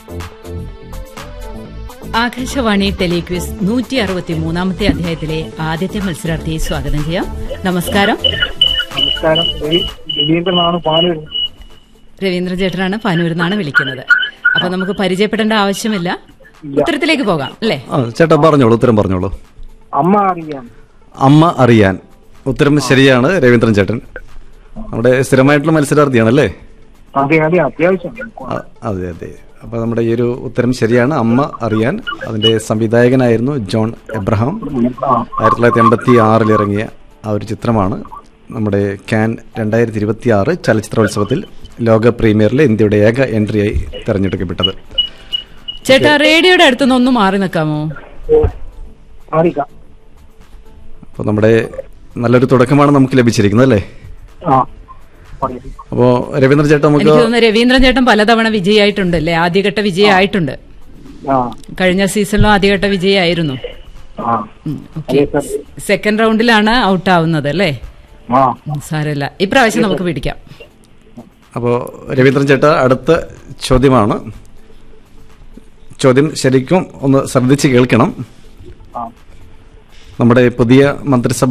Akashvani telequiz നൂറ്റി അറുപത്തി മൂന്നാമത്തെ അധ്യായത്തിലെ ആദ്യത്തെ മത്സരാർത്ഥിയെ സ്വാഗതം ചെയ്യാം നമസ്കാരം നമസ്കാരം രവി- രവീന്ദ്രനാണ് പാലൂർ രവീന്ദ്ര ചേട്ടനാണ് പാനൂരിൽ നിന്നാണ് വിളിക്കുന്നത് അപ്പൊ നമുക്ക് പരിചയപ്പെടേണ്ട ആവശ്യമില്ല ഉത്തരത്തിലേക്ക് പോകാം അല്ലേ ആ ചേട്ടാ പറഞ്ഞോളൂ ഉത്തരം പറഞ്ഞോളൂ അമ്മ അറിയാം അമ്മ അറിയാൻ ഉത്തരം ശരിയാണ് രവീന്ദ്രൻ ചേട്ടൻ നമ്മുടെ സ്ഥിരമായിട്ടുള്ള മത്സരാർത്ഥിയാണല്ലേ അതെ അതെ അത്യാവശ്യം ആ, അതെ അതെ അപ്പൊ നമ്മുടെ ഈ ഒരു ഉത്തരം ശരിയാണ് അമ്മ അറിയാൻ അതിന്റെ സംവിധായകനായിരുന്നു ജോൺ എബ്രഹാം ആ, ആയിരത്തി തൊള്ളായിരത്തി എൺപത്തി ആറിൽ ഇറങ്ങിയ ആ ഒരു ചിത്രമാണ് നമ്മുടെ ക്യാൻ രണ്ടായിരത്തി ഇരുപത്തി ആറ് ചലച്ചിത്രോത്സവത്തിൽ ലോക പ്രീമിയറിലെ ഇന്ത്യയുടെ ഏക എൻട്രിയായി തെരഞ്ഞെടുക്കപ്പെട്ടത് ചേട്ടാ റേഡിയോയുടെ അടുത്തുനിന്ന് ഒന്ന് മാറി നിൽക്കാമോ ഓ, അറിയിക്കാം അപ്പോൾ നമ്മുടെ നല്ലൊരു തുടക്കമാണ് നമുക്ക് ലഭിച്ചിരിക്കുന്നത് അല്ലേ ആ പറയൂ. അപ്പോൾ രവീന്ദ്രൻ ചേട്ടൻ നമുക്ക് എനിക്ക് തോന്നുന്നു രവീന്ദ്രൻ ചേട്ടൻ പലതവണ വിജയായിട്ടുണ്ട് അല്ലേ ആദ്യഘട്ട വിജയമായിട്ടുണ്ട് ആ കഴിഞ്ഞ സീസണിലും ആദ്യഘട്ട വിജയമായിരുന്നു ആ ഉം, ഓക്കെ അതെ സർ സെക്കൻഡ് റൗണ്ടിലാണ് ഔട്ട് ആവുന്നത് അല്ലേ ആ ഉം, സാരമില്ല ഇപ്രാവശ്യം നമുക്ക് പിടിക്കാം അപ്പോൾ രവീന്ദ്രൻ ചേട്ടാ അടുത്ത ചോദ്യമാണ് ചോദ്യം ശരിക്കും ഒന്ന് ശ്രദ്ധിച്ച് കേൾക്കണം ആ നമ്മുടെ പുതിയ മന്ത്രിസഭ